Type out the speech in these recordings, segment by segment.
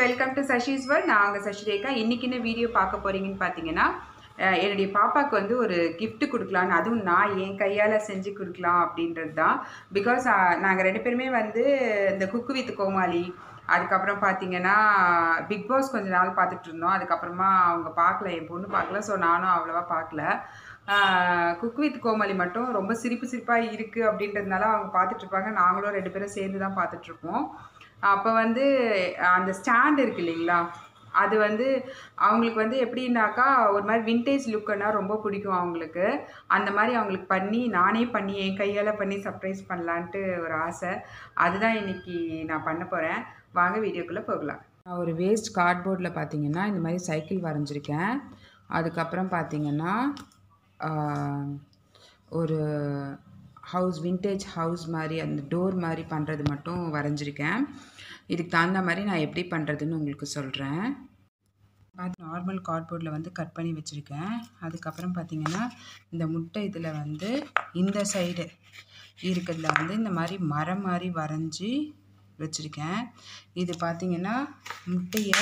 Welcome to சஷிஸ் world நான் அங்கே சஷிரேகா இன்றைக்கி என்ன வீடியோ பார்க்க போகிறீங்கன்னு பார்த்தீங்கன்னா அஹ், என்னுடைய பாப்பாவுக்கு வந்து ஒரு gift கொடுக்கலான்னு அதுவும் நான் என் கையால் செஞ்சு கொடுக்கலாம் அப்படின்றது தான் பிகாஸ் நாங்கள் ரெண்டு பேருமே வந்து இந்த குக்கு வித் கோமாளி அதுக்கப்புறம் பார்த்தீங்கன்னா பிக் பாஸ் கொஞ்ச நாள் பார்த்துட்டு இருந்தோம் அதுக்கப்புறமா அவங்க பார்க்கல என் பொண்ணு பார்க்கல ஸோ நானும் அவ்வளோவா பார்க்கல குக் வித் கோமாளி மட்டும் ரொம்ப சிரிப்பு சிரிப்பாக இருக்குது அப்படின்றதுனால அவங்க பார்த்துட்டு இருப்பாங்க நாங்களும் ரெண்டு பேரும் சேர்ந்து தான் பார்த்துட்ருப்போம் அப்போ வந்து அந்த ஸ்டாண்ட் இருக்கு இல்லைங்களா அது வந்து அவங்களுக்கு வந்து எப்படின்னாக்கா ஒரு மாதிரி விண்டேஜ் லுக்குன்னா ரொம்ப பிடிக்கும் அவங்களுக்கு அந்த மாதிரி அவங்களுக்கு பண்ணி நானே பண்ணி என் கையால் பண்ணி சர்ப்ரைஸ் பண்ணலான்ட்டு ஒரு ஆசை அதுதான் இன்னைக்கு நான் பண்ண போகிறேன் வாங்க வீடியோக்குள்ளே போகலாம் நான் ஒரு வேஸ்ட் கார்ட்போர்டில் பார்த்தீங்கன்னா இந்த மாதிரி சைக்கிள் வரைஞ்சிருக்கேன் அதுக்கப்புறம் பார்த்தீங்கன்னா ஆஹ், ஒரு ஹவுஸ் விண்டேஜ் ஹவுஸ் மாதிரி அந்த டோர் மாதிரி பண்ணுறது மட்டும் வரைஞ்சிருக்கேன் இதுக்கு தகுந்த மாதிரி நான் எப்படி பண்ணுறதுன்னு உங்களுக்கு சொல்கிறேன் நார்மல் கார்ட்போர்டில் வந்து கட் பண்ணி வச்சுருக்கேன் அதுக்கப்புறம் பார்த்தீங்கன்னா இந்த முட்டை இதில் வந்து இந்த சைடு இருக்கிறதுல வந்து இந்த மாதிரி மரம் மாதிரி வரைஞ்சி வச்சுருக்கேன் இது பார்த்தீங்கன்னா முட்டையை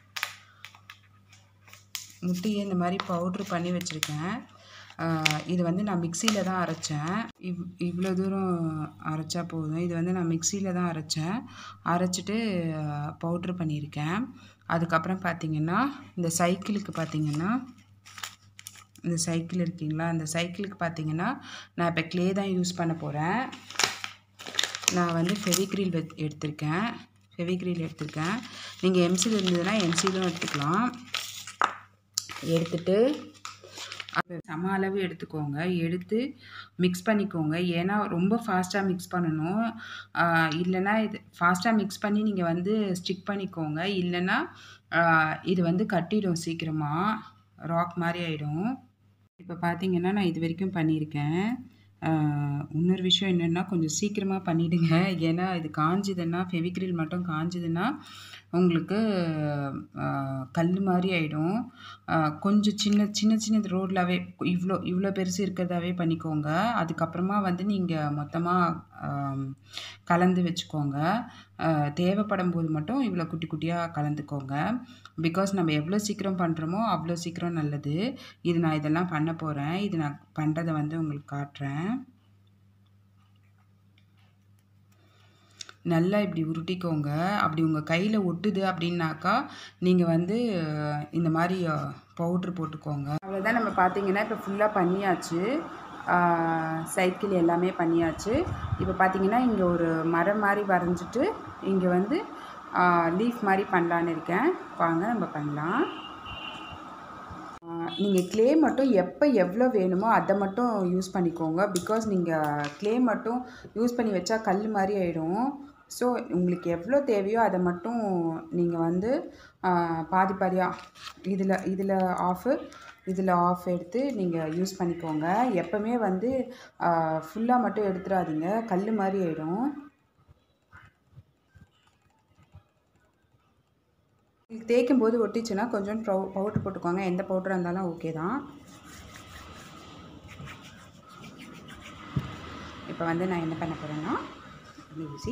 முட்டையை இந்த மாதிரி பவுட்ரு பண்ணி வச்சுருக்கேன் ஆஹ் இது வந்து நான் மிக்சியில் தான் அரைச்சேன் இவ் இவ்வளோ தூரம் அரைச்சா போதும் இது வந்து நான் மிக்சியில் தான் அரைச்சேன் அரைச்சிட்டு பவுட்ரு பண்ணியிருக்கேன் அதுக்கப்புறம் பார்த்தீங்கன்னா இந்த சைக்கிளுக்கு பார்த்தீங்கன்னா இந்த சைக்கிள் இருக்கீங்களா அந்த சைக்கிளுக்கு பார்த்தீங்கன்னா நான் இப்போ க்ளே தான் யூஸ் பண்ண போகிறேன் நான் வந்து ஃபெவிக்ரில் வெ எடுத்திருக்கேன் ஃபெவிக்ரில் எடுத்திருக்கேன் நீங்கள் எம்சில் இருந்ததுன்னா எம்சிலும் எடுத்துக்கலாம் எடுத்துட்டு அது சம அளவு எடுத்துக்கோங்க எடுத்து மிக்ஸ் பண்ணிக்கோங்க ஏன்னா ரொம்ப ஃபாஸ்ட்டாக மிக்ஸ் பண்ணணும் ஆஹ் இல்லைன்னா இது ஃபாஸ்ட்டாக மிக்ஸ் பண்ணி நீங்கள் வந்து ஸ்டிக் பண்ணிக்கோங்க இல்லைன்னா ஆஹ் இது வந்து கட்டிடும் சீக்கிரமாக ராக் மாதிரி ஆகிடும் இப்போ பார்த்தீங்கன்னா நான் இது வரைக்கும் பண்ணியிருக்கேன் ஆஹ் இன்னொரு விஷயம் என்னென்னா கொஞ்சம் சீக்கிரமாக பண்ணிவிடுங்க ஏன்னா இது காஞ்சதுன்னா ஃபெவிக்ரில் மட்டும் காஞ்சதுன்னா உங்களுக்கு கல் மாதிரி ஆகிடும் கொஞ்சம் சின்ன சின்ன சின்ன ரோட்லாவே இவ்வளோ இவ்வளோ பெருசு இருக்கிறதாவே பண்ணிக்கோங்க அதுக்கப்புறமா வந்து நீங்கள் மொத்தமாக கலந்து வச்சுக்கோங்க ஆஹ் தேவைப்படும் போது மட்டும் இவ்வளோ குட்டி குட்டியாக கலந்துக்கோங்க பிகாஸ் நம்ம எவ்வளோ சீக்கிரம் பண்ணுறோமோ அவ்வளோ சீக்கிரம் நல்லது இது நான் இதெல்லாம் பண்ண போகிறேன் இது நான் பண்ணுறதை வந்து உங்களுக்கு காட்டுறேன் நல்லா இப்படி உருட்டிக்கோங்க அப்படி உங்கள் கையில் ஒட்டுது அப்படின்னாக்கா நீங்கள் வந்து அஹ், இந்த மாதிரி பவுட்ரு போட்டுக்கோங்க அவ்வளோதான் நம்ம பார்த்தீங்கன்னா இப்போ ஃபுல்லாக பண்ணியாச்சு சைக்கிள் எல்லாமே பண்ணியாச்சு இப்போ பார்த்தீங்கன்னா இங்கே ஒரு மரம் மாதிரி வரைஞ்சிட்டு இங்கே வந்து லீஃப் மாதிரி பண்ணலான்னு இருக்கேன் வாங்க நம்ம பண்ணலாம் நீங்கள் க்ளே மட்டும் எப்போ எவ்வளோ வேணுமோ அதை மட்டும் யூஸ் பண்ணிக்கோங்க பிகாஸ் நீங்கள் க்ளே மட்டும் யூஸ் பண்ணி வச்சா கல் மாதிரி ஆகிடும் ஸோ உங்களுக்கு எவ்வளோ தேவையோ அதை மட்டும் நீங்கள் வந்து ஆ, பாதி பாதியாக இதில் இதில் ஆஃபு இதில் ஆஃப் எடுத்து நீங்கள் யூஸ் பண்ணிக்கோங்க எப்போவுமே வந்து ஃபுல்லாக மட்டும் எடுத்துடாதீங்க கல் மாதிரி ஆகிடும் உங்களுக்கு தேய்க்கும் போது ஒட்டிச்சுன்னா கொஞ்சம் பவு பவுட்ரு போட்டுக்கோங்க எந்த பவுட்ராக இருந்தாலும் ஓகே தான் இப்போ வந்து நான் என்ன பண்ண போகிறேன்னா ஊசி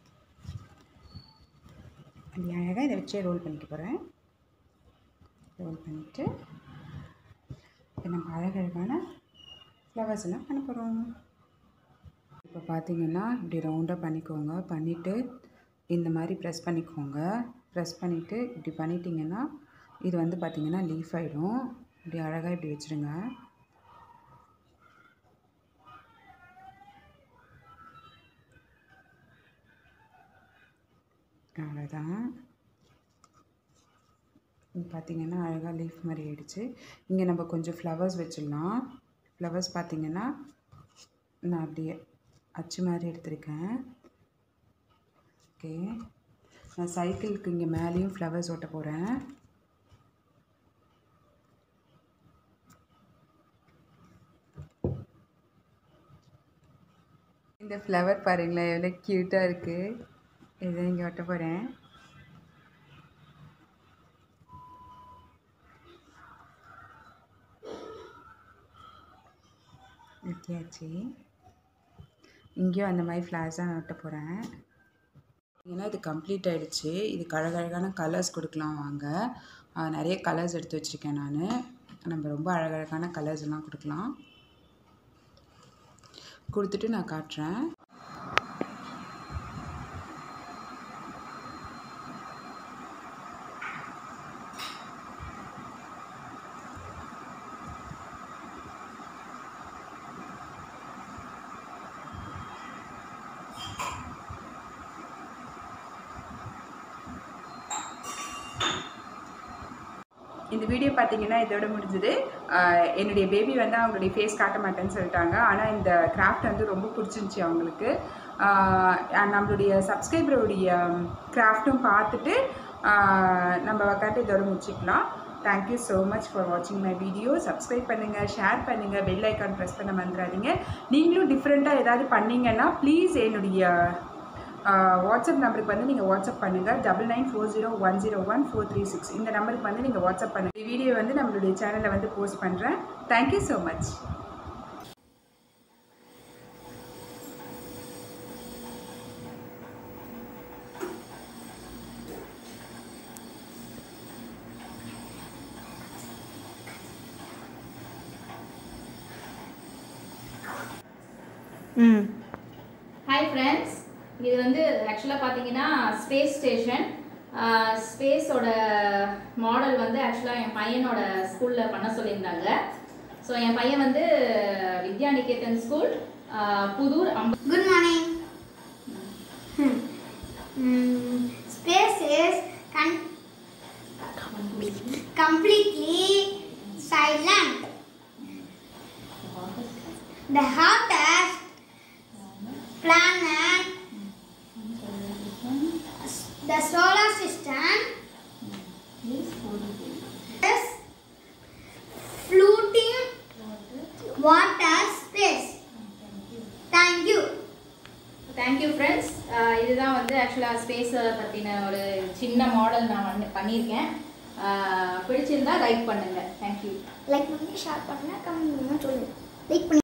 அப்படி அழகாக இதை வச்சே ரோல் பண்ணிக்க போகிறேன் ரோல் பண்ணிவிட்டு இப்போ நம்ம அழகழகான ஃப்ளவர்ஸ் எல்லாம் பண்ண போகிறோம் இப்போ பார்த்தீங்கன்னா இப்படி ரவுண்டாக பண்ணிக்கோங்க பண்ணிவிட்டு இந்த மாதிரி ப்ரெஸ் பண்ணிக்கோங்க ப்ரெஸ் பண்ணிவிட்டு இப்படி பண்ணிட்டீங்கன்னா இது வந்து பார்த்திங்கன்னா லீஃப் ஆகிடும் இப்படி அழகாக இப்படி வச்சுருங்க அவ்வளோதான் இது பார்த்திங்கன்னா அழகாக லீஃப் மாதிரி ஆயிடுச்சு இங்கே நம்ம கொஞ்சம் ஃப்ளவர்ஸ் வச்சிடலாம் ஃப்ளவர்ஸ் பார்த்திங்கன்னா நான் அப்படியே அச்சு மாதிரி எடுத்திருக்கேன் ஓகே நான் சைக்கிளுக்கு இங்கே மேலேயும் ஃப்ளவர்ஸ் ஓட்ட போகிறேன் இந்த ஃப்ளவர் பாருங்களேன் எவ்வளோ க்யூட்டாக இருக்குது இதை இங்கே ஒட்ட போகிறேன் வெட்டியாச்சு இங்கேயும் அந்த மாதிரி ஃப்ளவர்ஸ் தான் ஒட்ட போகிறேன் ஏன்னா இது கம்ப்ளீட் ஆயிடுச்சு இது அழகழகான கலர்ஸ் கொடுக்கலாம் வாங்க ஆஹ் நிறைய கலர்ஸ் எடுத்து வச்சுருக்கேன் நான் நம்ம ரொம்ப அழகழகான கலர்ஸ் எல்லாம் கொடுக்கலாம் கொடுத்துட்டு நான் காட்டுறேன் இந்த வீடியோ பார்த்தீங்கன்னா இதோட முடிஞ்சது ஆஹ் என்னுடைய பேபி வந்து அவங்களுடைய ஃபேஸ் காட்ட மாட்டேன்னு சொல்லிட்டாங்க ஆனால் இந்த கிராஃப்ட் வந்து ரொம்ப பிடிச்சிருந்துச்சி அவங்களுக்கு ஆஹ் நம்மளுடைய சப்ஸ்கிரைபருடைய கிராஃப்ட்டும் பார்த்துட்டு ஆஹ் நம்ம உக்காந்து இதோட முடிச்சுக்கலாம் தேங்க்யூ ஸோ மச் ஃபார் வாட்சிங் மை வீடியோ சப்ஸ்கிரைப் பண்ணுங்கள் ஷேர் பண்ணுங்கள் பெல் ஐக்கான் ப்ரெஸ் பண்ண மறந்துடாதீங்க நீங்களும் டிஃப்ரெண்ட்டாக ஏதாவது பண்ணீங்கன்னா ப்ளீஸ் என்னுடைய ஆஹ் வாட்ஸ்அப் நம்பருக்கு வந்து நீங்கள் வாட்ஸ்அப் பண்ணுங்கள் double nine four zero one zero one four three six இந்த நம்பருக்கு வந்து நீங்கள் வாட்ஸ்அப் பண்ணுங்கள் இந்த வீடியோ வந்து நம்மளுடைய சேனலில் வந்து போஸ்ட் பண்ணுறேன் thank you so much hmm hi friends இது வந்து ஆக்சுவலாக பார்த்தீங்கன்னா ஸ்பேஸ் ஸ்டேஷன் ஸ்பேஸோட மாடல் வந்து ஆக்சுவலாக என் பையனோட ஸ்கூலில் பண்ண சொல்லியிருந்தாங்க ஸோ என் பையன் வந்து வித்யா நிகேதன் ஸ்கூல் புதூர் அம்ப Good morning. Hmm. Space is con- completely silent. The hottest planet, the solar system, is floating water space. Thank you. Thank you friends இதுதான் வந்து ஆக்சுவலாக ஸ்பேஸை பற்றின ஒரு சின்ன மாடல் நான் வந்து பண்ணியிருக்கேன் Uh, பிடிச்சிருந்தா லைக் பண்ணுங்கள் தேங்க்யூ லைக் பண்ணி ஷேர் பண்ணுங்க கமெண்ட் பண்ணுங்க சொல்லுங்க லைக் பண்ணி